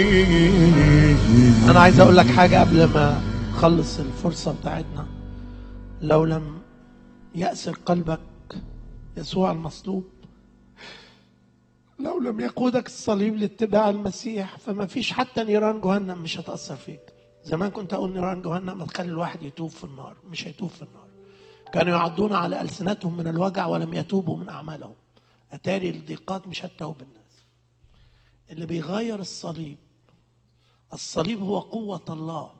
انا عايز اقول لك حاجه قبل ما نخلص الفرصه بتاعتنا لو لم يأسر قلبك يسوع المصلوب لو لم يقودك الصليب لاتباع المسيح فما فيش حتى نيران جهنم مش هتأثر فيك زمان كنت أقول نيران جهنم تخلي الواحد يتوب في النار مش هيتوب في النار كانوا يعضون على ألسنتهم من الوجع ولم يتوبوا من أعمالهم أتاري الضيقات مش هتتوب الناس اللي بيغير الصليب الصليب هو قوة الله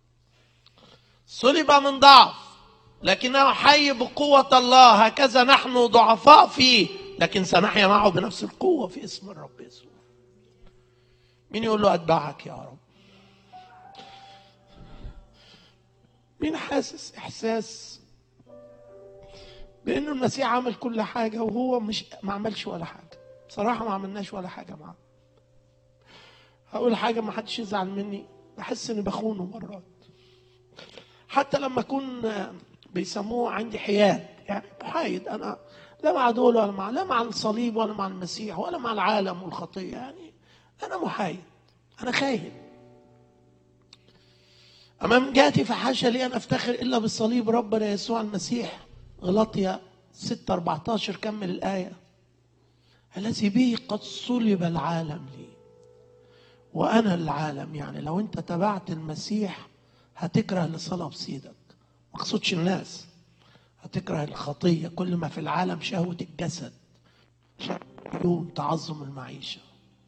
صلب من ضعف لكنه حي بقوة الله هكذا نحن ضعفاء فيه لكن سنحيا معه بنفس القوة في اسم الرب يسوع مين يقول له أتبعك يا رب مين حاسس إحساس بأنه المسيح عمل كل حاجة وهو مش ما عملش ولا حاجة بصراحة ما عملناش ولا حاجة معاه هقول حاجة ما حدش يزعل مني بحس إني بخونه مرات حتى لما أكون بيسموه عندي حياد يعني محايد أنا لا مع دول ولا مع لا مع الصليب ولا مع المسيح ولا مع العالم والخطية يعني أنا محايد أنا خاين أمام جهتي فحاشا لي أن أفتخر إلا بالصليب ربنا يسوع المسيح غلطية 6 14 كمل الآية الذي به قد صلب العالم لي وأنا العالم يعني لو أنت تبعت المسيح هتكره اللي صلب سيدك ما اقصدش الناس هتكره الخطية كل ما في العالم شهوة الجسد يوم تعظم المعيشة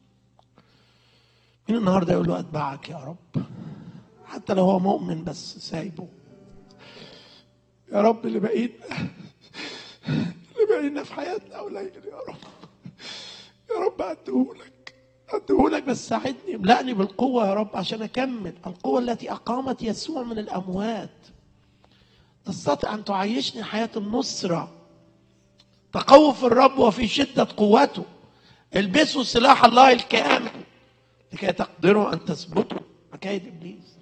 مين النهاردة يقول له أتبعك يا رب حتى لو هو مؤمن بس سايبه يا رب اللي بقيت اللي بقينا في حياتنا قليل يا رب يا رب أديهولك أديهولك بس ساعدني املأني بالقوة يا رب عشان أكمل القوة التي أقامت يسوع من الأموات تستطيع أن تعيشني حياة النصرة تقوى في الرب وفي شدة قوته البسوا سلاح الله الكامل لكي تقدروا أن تثبتوا مكايد إبليس